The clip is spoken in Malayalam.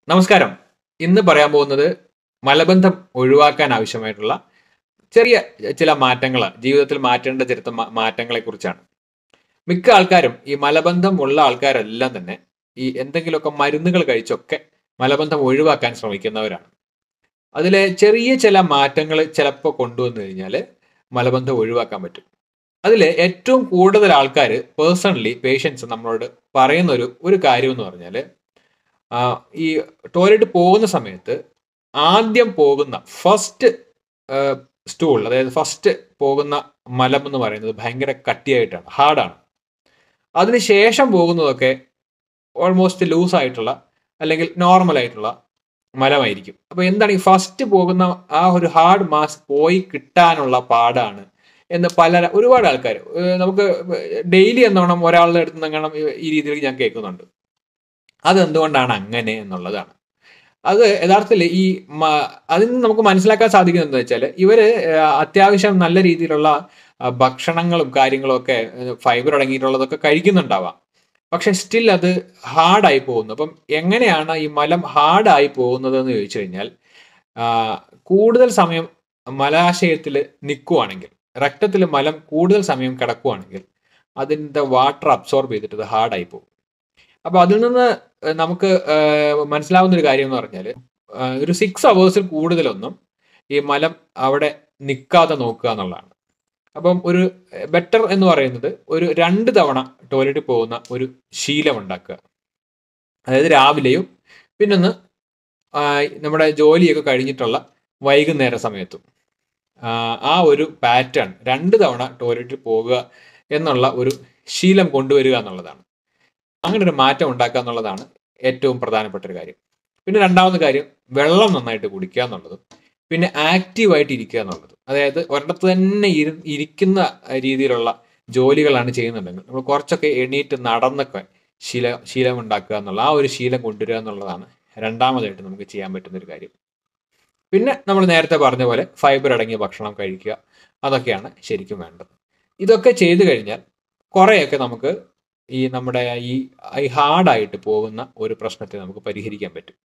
നമസ്കാരം ഇന്ന് പറയാൻ പോകുന്നത് മലബന്ധം ഒഴിവാക്കാൻ ആവശ്യമായിട്ടുള്ള ചെറിയ ചില മാറ്റങ്ങൾ ജീവിതത്തിൽ മാറ്റേണ്ട ചില മാറ്റങ്ങളെ കുറിച്ചാണ് മിക്ക ആൾക്കാരും ഈ മലബന്ധം ഉള്ള ആൾക്കാരെല്ലാം തന്നെ ഈ എന്തെങ്കിലുമൊക്കെ മരുന്നുകൾ കഴിച്ചൊക്കെ മലബന്ധം ഒഴിവാക്കാൻ ശ്രമിക്കുന്നവരാണ് അതിലെ ചെറിയ ചില മാറ്റങ്ങൾ ചിലപ്പോൾ കൊണ്ടുവന്നു കഴിഞ്ഞാൽ മലബന്ധം ഒഴിവാക്കാൻ പറ്റും അതിൽ ഏറ്റവും കൂടുതൽ ആൾക്കാർ പേഴ്സണലി പേഷ്യൻസ് നമ്മളോട് പറയുന്ന ഒരു ഒരു കാര്യം എന്ന് പറഞ്ഞാൽ ഈ ടോയ്ലറ്റ് പോകുന്ന സമയത്ത് ആദ്യം പോകുന്ന ഫസ്റ്റ് സ്റ്റൂൾ അതായത് ഫസ്റ്റ് പോകുന്ന മലം എന്ന് പറയുന്നത് ഭയങ്കര കട്ടിയായിട്ടാണ് ഹാർഡാണ് അതിനുശേഷം പോകുന്നതൊക്കെ ഓൾമോസ്റ്റ് ലൂസ് ആയിട്ടുള്ള അല്ലെങ്കിൽ നോർമൽ ആയിട്ടുള്ള മലമായിരിക്കും അപ്പോൾ എന്താണ് ഈ ഫസ്റ്റ് പോകുന്ന ആ ഒരു ഹാർഡ് മാസ് പോയി കിട്ടാനുള്ള പാടാണ് എന്ന് പല ഒരുപാട് ആൾക്കാർ നമുക്ക് ഡെയിലി എന്നോണം ഒരാളുടെ അടുത്ത് നിന്നെങ്ങണം ഈ രീതിയിൽ ഞാൻ കേൾക്കുന്നുണ്ട് അതെന്തുകൊണ്ടാണ് അങ്ങനെ എന്നുള്ളതാണ് അത് യഥാർത്ഥത്തിൽ ഈ അതിൽ നിന്ന് നമുക്ക് മനസ്സിലാക്കാൻ സാധിക്കുന്നത് എന്താ വെച്ചാൽ ഇവര് അത്യാവശ്യം നല്ല രീതിയിലുള്ള ഭക്ഷണങ്ങളും കാര്യങ്ങളും ഒക്കെ ഫൈബർ അടങ്ങിയിട്ടുള്ളതൊക്കെ കഴിക്കുന്നുണ്ടാവാം പക്ഷെ സ്റ്റിൽ അത് ഹാർഡായി പോകുന്നു അപ്പം എങ്ങനെയാണ് ഈ മലം ഹാർഡായി പോകുന്നത് എന്ന് ചോദിച്ചു കഴിഞ്ഞാൽ കൂടുതൽ സമയം മലാശയത്തിൽ നിൽക്കുവാണെങ്കിൽ രക്തത്തിൽ മലം കൂടുതൽ സമയം കിടക്കുവാണെങ്കിൽ അതിൻ്റെ വാട്ടർ അബ്സോർബ് ചെയ്തിട്ട് അത് ഹാർഡായി പോകും അപ്പോൾ അതിൽ നിന്ന് നമുക്ക് മനസ്സിലാവുന്ന ഒരു കാര്യം എന്ന് പറഞ്ഞാൽ ഒരു സിക്സ് അവേഴ്സിൽ കൂടുതലൊന്നും ഈ മലം അവിടെ നിൽക്കാതെ നോക്കുക എന്നുള്ളതാണ് അപ്പം ഒരു ബെറ്റർ എന്ന് പറയുന്നത് ഒരു രണ്ട് തവണ ടോയ്ലറ്റിൽ പോകുന്ന ഒരു ശീലം ഉണ്ടാക്കുക അതായത് രാവിലെയും പിന്നൊന്ന് നമ്മുടെ ജോലിയൊക്കെ കഴിഞ്ഞിട്ടുള്ള വൈകുന്നേര സമയത്തും ആ ഒരു പാറ്റേൺ രണ്ട് തവണ ടോയ്ലറ്റിൽ പോകുക എന്നുള്ള ഒരു ശീലം കൊണ്ടുവരിക എന്നുള്ളതാണ് അങ്ങനെ ഒരു മാറ്റം ഉണ്ടാക്കുക എന്നുള്ളതാണ് ഏറ്റവും പ്രധാനപ്പെട്ട ഒരു കാര്യം പിന്നെ രണ്ടാമത്തെ കാര്യം വെള്ളം നന്നായിട്ട് കുടിക്കുക എന്നുള്ളതും പിന്നെ ആക്റ്റീവായിട്ട് ഇരിക്കുക എന്നുള്ളതും അതായത് ഒരിടത്ത് തന്നെ ഇരി ഇരിക്കുന്ന രീതിയിലുള്ള ജോലികളാണ് ചെയ്യുന്നുണ്ടെങ്കിൽ നമ്മൾ കുറച്ചൊക്കെ എണീറ്റ് നടന്നൊക്കെ ശീല ശീലം ഉണ്ടാക്കുക എന്നുള്ള ആ ഒരു ശീലം കൊണ്ടുവരിക എന്നുള്ളതാണ് രണ്ടാമതായിട്ട് നമുക്ക് ചെയ്യാൻ പറ്റുന്ന ഒരു കാര്യം പിന്നെ നമ്മൾ നേരത്തെ പറഞ്ഞ പോലെ ഫൈബർ അടങ്ങിയ ഭക്ഷണം കഴിക്കുക അതൊക്കെയാണ് ശരിക്കും വേണ്ടത് ഇതൊക്കെ ചെയ്തു കഴിഞ്ഞാൽ കുറേയൊക്കെ നമുക്ക് ഈ നമ്മുടെ ഈ ഹാർഡായിട്ട് പോകുന്ന ഒരു പ്രശ്നത്തെ നമുക്ക് പരിഹരിക്കാൻ പറ്റും